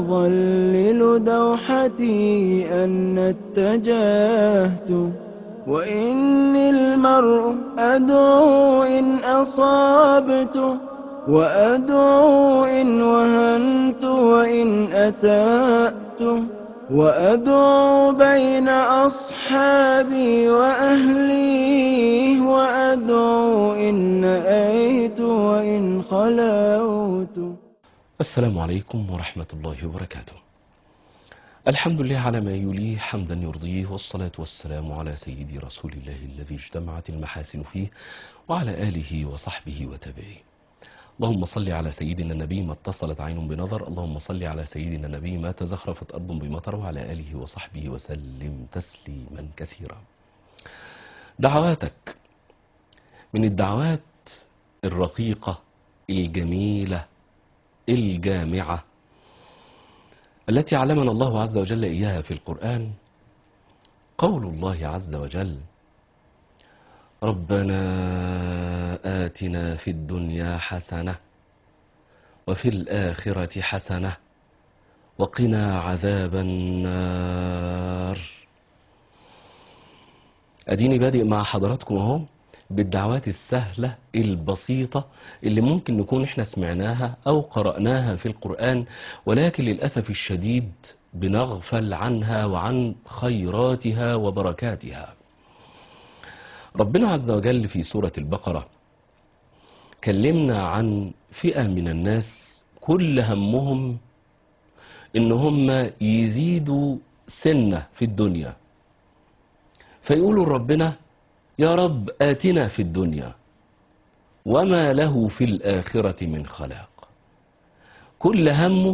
يضلل دوحتي أن اتجهت وإني المرء أدعو إن أصابت وأدعو إن وهنت وإن أسأت وأدعو بين أصحابي وأهلي وأدعو إن أيت وإن خلوت السلام عليكم ورحمة الله وبركاته الحمد لله على ما يليه حمدا يرضيه والصلاة والسلام على سيدي رسول الله الذي اجتمعت المحاسن فيه وعلى آله وصحبه وتابعيه اللهم صل على سيدنا النبي ما اتصلت عين بنظر اللهم صل على سيدنا النبي ما تزخرفت أرض بمطر وعلى آله وصحبه وسلم تسليما كثيرا دعواتك من الدعوات الرقيقة الجميلة الجامعة التي علمنا الله عز وجل إياها في القرآن قول الله عز وجل ربنا آتنا في الدنيا حسنة وفي الآخرة حسنة وقنا عذاب النار أديني بادئ مع حضراتكم أهو بالدعوات السهلة البسيطة اللي ممكن نكون احنا سمعناها أو قرأناها في القرآن ولكن للأسف الشديد بنغفل عنها وعن خيراتها وبركاتها ربنا عز وجل في سورة البقرة كلمنا عن فئة من الناس كل همهم ان هم يزيدوا سنة في الدنيا فيقولوا ربنا يا رب آتنا في الدنيا وما له في الآخرة من خلاق كل همه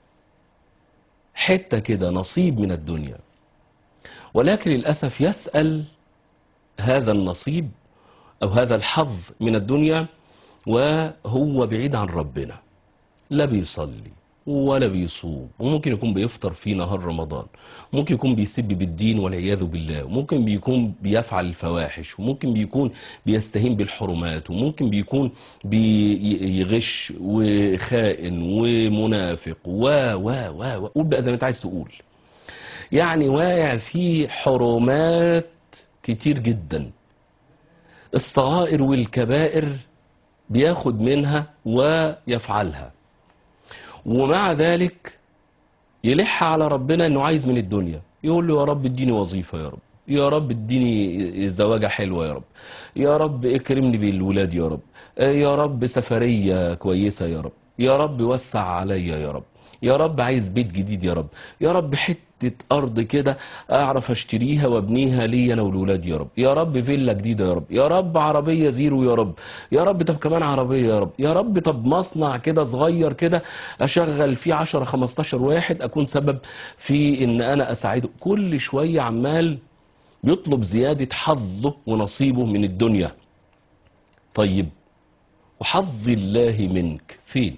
حتة كده نصيب من الدنيا ولكن للأسف يسأل هذا النصيب أو هذا الحظ من الدنيا وهو بعيد عن ربنا لا بيصلي ولا بيصوم وممكن يكون بيفطر في نهار رمضان ممكن يكون بيسب بالدين والعياذ بالله وممكن بيكون بيفعل الفواحش وممكن بيكون بيستهين بالحرمات وممكن بيكون بيغش وخائن ومنافق و و و قول بقى زي ما انت عايز تقول يعني واقع في حرمات كتير جدا الصغائر والكبائر بياخد منها ويفعلها ومع ذلك يلح على ربنا انه عايز من الدنيا يقول له يا رب اديني وظيفة يا رب يا رب اديني زواجة حلوة يا رب يا رب اكرمني بالولاد يا رب يا رب سفرية كويسة يا رب يا رب وسع عليا يا رب يا رب عايز بيت جديد يا رب يا رب حتة أرض كده أعرف أشتريها وابنيها لي أنا والولاد يا رب يا رب فيلا جديدة يا رب يا رب عربية زيرو يا رب يا رب طب كمان عربية يا رب يا رب طب مصنع كده صغير كده أشغل فيه 10 15 واحد أكون سبب في إن أنا أساعده كل شوية عمال يطلب زيادة حظه ونصيبه من الدنيا طيب وحظ الله منك فين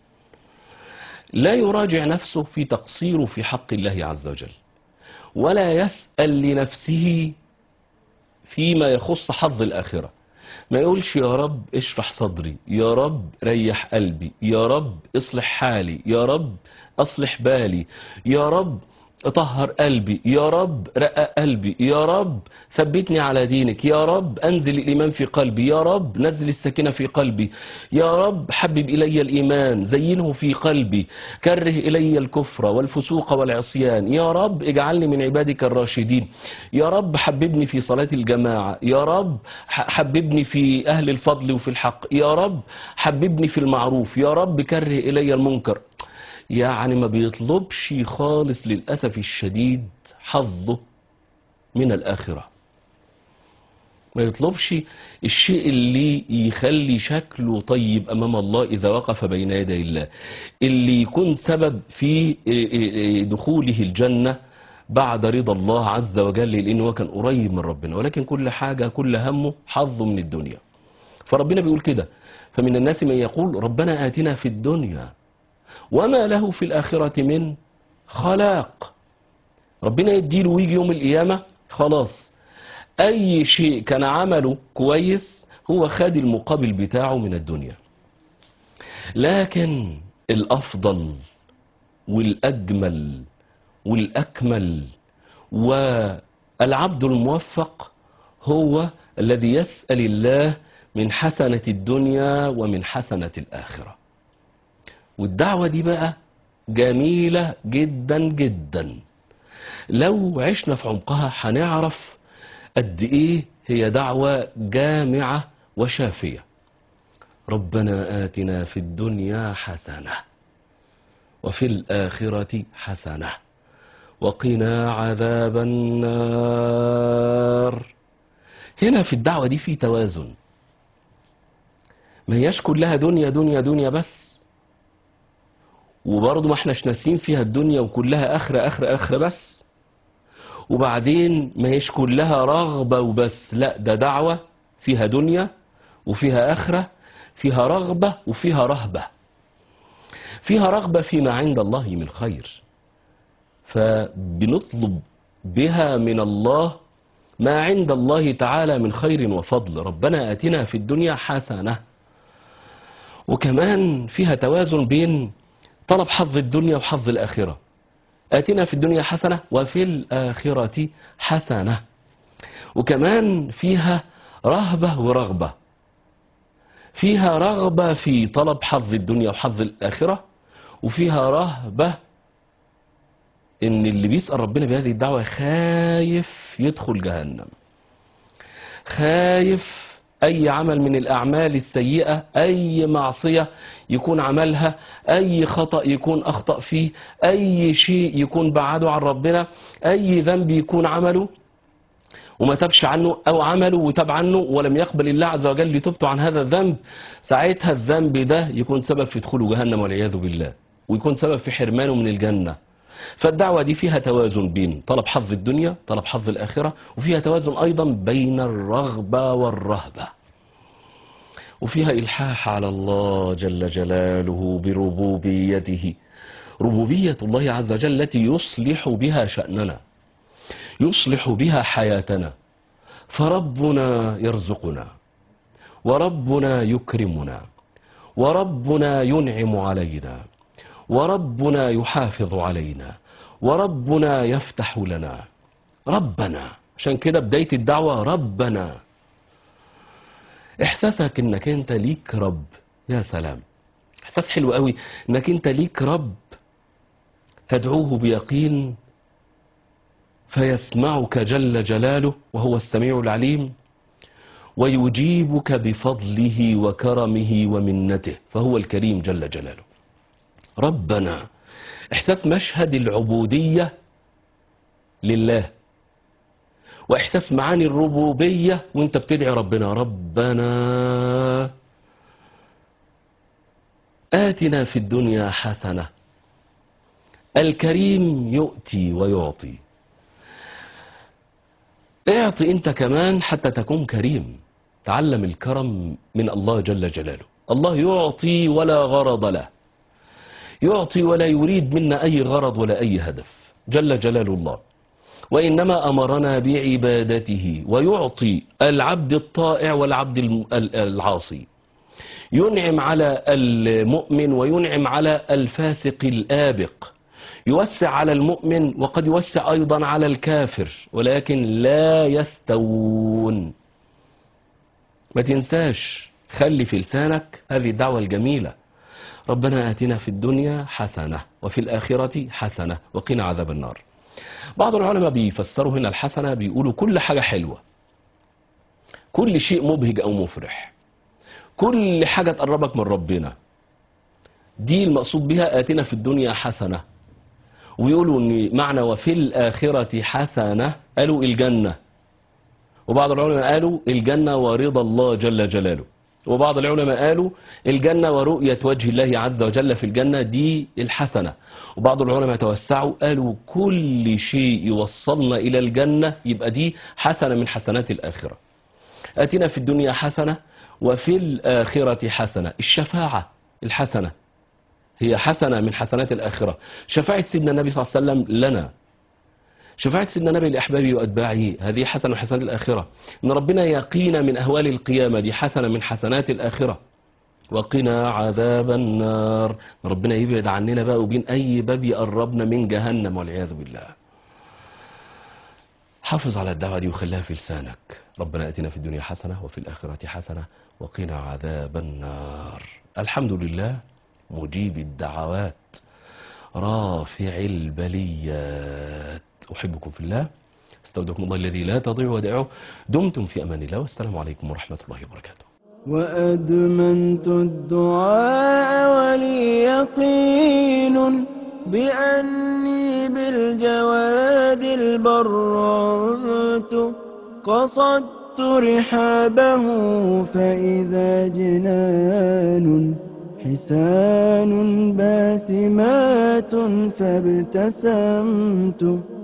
لا يراجع نفسه في تقصيره في حق الله عز وجل ولا يسأل لنفسه فيما يخص حظ الآخرة ما يقولش يا رب اشرح صدري يا رب ريح قلبي يا رب اصلح حالي يا رب اصلح بالي يا رب اطهر قلبي يا رب رقق قلبي يا رب ثبتني على دينك يا رب انزل الايمان في قلبي يا رب نزل السكينه في قلبي يا رب حبب الي الايمان زينه في قلبي كره الي الكفر والفسوق والعصيان يا رب اجعلني من عبادك الراشدين يا رب حببني في صلاه الجماعه يا رب حببني في اهل الفضل وفي الحق يا رب حببني في المعروف يا رب كره الي المنكر يعني ما بيطلبش خالص للأسف الشديد حظه من الآخرة ما يطلبش الشيء اللي يخلي شكله طيب أمام الله إذا وقف بين يدي الله اللي يكون سبب في دخوله الجنة بعد رضا الله عز وجل لأنه هو كان قريب من ربنا ولكن كل حاجة كل همه حظه من الدنيا فربنا بيقول كده فمن الناس من يقول ربنا آتنا في الدنيا وما له في الآخرة من خلاق ربنا يديله ويجي يوم القيامة خلاص أي شيء كان عمله كويس هو خد المقابل بتاعه من الدنيا لكن الأفضل والأجمل والأكمل والعبد الموفق هو الذي يسأل الله من حسنة الدنيا ومن حسنة الآخرة والدعوة دي بقى جميلة جدا جدا لو عشنا في عمقها هنعرف قد ايه هي دعوة جامعة وشافية ربنا آتنا في الدنيا حسنة وفي الآخرة حسنة وقنا عذاب النار هنا في الدعوة دي في توازن ما هياش كلها دنيا دنيا دنيا بس وبرضه ما احناش ناسين فيها الدنيا وكلها اخرة اخرة اخرة بس وبعدين ما هيش كلها رغبة وبس لا ده دعوة فيها دنيا وفيها اخرة فيها رغبة وفيها رهبة فيها رغبة فيما عند الله من خير فبنطلب بها من الله ما عند الله تعالى من خير وفضل ربنا آتنا في الدنيا حسنة وكمان فيها توازن بين طلب حظ الدنيا وحظ الآخرة آتنا في الدنيا حسنة وفي الآخرة حسنة وكمان فيها رهبة ورغبة فيها رغبة في طلب حظ الدنيا وحظ الآخرة وفيها رهبة ان اللي بيسأل ربنا بهذه الدعوة خايف يدخل جهنم خايف اي عمل من الاعمال السيئة اي معصية يكون عملها اي خطأ يكون اخطأ فيه اي شيء يكون بعده عن ربنا اي ذنب يكون عمله وما تبش عنه او عمله وتاب عنه ولم يقبل الله عز وجل لتبته عن هذا الذنب ساعتها الذنب ده يكون سبب في دخوله جهنم والعياذ بالله ويكون سبب في حرمانه من الجنة فالدعوة دي فيها توازن بين طلب حظ الدنيا طلب حظ الآخرة وفيها توازن أيضا بين الرغبة والرهبة وفيها إلحاح على الله جل جلاله بربوبيته ربوبية الله عز وجل التي يصلح بها شأننا يصلح بها حياتنا فربنا يرزقنا وربنا يكرمنا وربنا ينعم علينا وربنا يحافظ علينا وربنا يفتح لنا ربنا عشان كده بداية الدعوة ربنا احساسك انك انت ليك رب يا سلام احساس حلو قوي انك انت ليك رب تدعوه بيقين فيسمعك جل جلاله وهو السميع العليم ويجيبك بفضله وكرمه ومنته فهو الكريم جل جلاله ربنا احساس مشهد العبودية لله واحساس معاني الربوبية وانت بتدعي ربنا ربنا آتنا في الدنيا حسنة الكريم يؤتي ويعطي اعطي انت كمان حتى تكون كريم تعلم الكرم من الله جل جلاله الله يعطي ولا غرض له يعطي ولا يريد منا أي غرض ولا أي هدف جل جلال الله وإنما أمرنا بعبادته ويعطي العبد الطائع والعبد العاصي ينعم على المؤمن وينعم على الفاسق الآبق يوسع على المؤمن وقد يوسع أيضا على الكافر ولكن لا يستوون ما تنساش خلي في لسانك هذه الدعوة الجميلة ربنا آتنا في الدنيا حسنة وفي الآخرة حسنة وقنا عذاب النار بعض العلماء بيفسروا هنا الحسنة بيقولوا كل حاجة حلوة كل شيء مبهج أو مفرح كل حاجة تقربك من ربنا دي المقصود بها آتنا في الدنيا حسنة ويقولوا ان معنى وفي الآخرة حسنة قالوا الجنة وبعض العلماء قالوا الجنة ورضا الله جل جلاله وبعض العلماء قالوا الجنة ورؤية وجه الله عز وجل في الجنة دي الحسنة وبعض العلماء توسعوا قالوا كل شيء يوصلنا إلى الجنة يبقى دي حسنة من حسنات الآخرة أتنا في الدنيا حسنة وفي الآخرة حسنة الشفاعة الحسنة هي حسنة من حسنات الآخرة شفاعة سيدنا النبي صلى الله عليه وسلم لنا شفاعة سيدنا النبي لأحبابه وأتباعه هذه حسنة من حسنات الآخرة إن ربنا يقينا من أهوال القيامة دي حسنة من حسنات الآخرة وقنا عذاب النار ربنا يبعد عننا بقى وبين أي باب يقربنا من جهنم والعياذ بالله حافظ على الدعوة دي وخليها في لسانك ربنا اتنا في الدنيا حسنة وفي الآخرة حسنة وقنا عذاب النار الحمد لله مجيب الدعوات رافع البليات أحبكم في الله استودعكم الله الذي لا تضيع ودائعه دمتم في أمان الله والسلام عليكم ورحمة الله وبركاته وأدمنت الدعاء ولي يقين بأني بالجواد البرات قصدت رحابه فإذا جنان حسان باسمات فابتسمت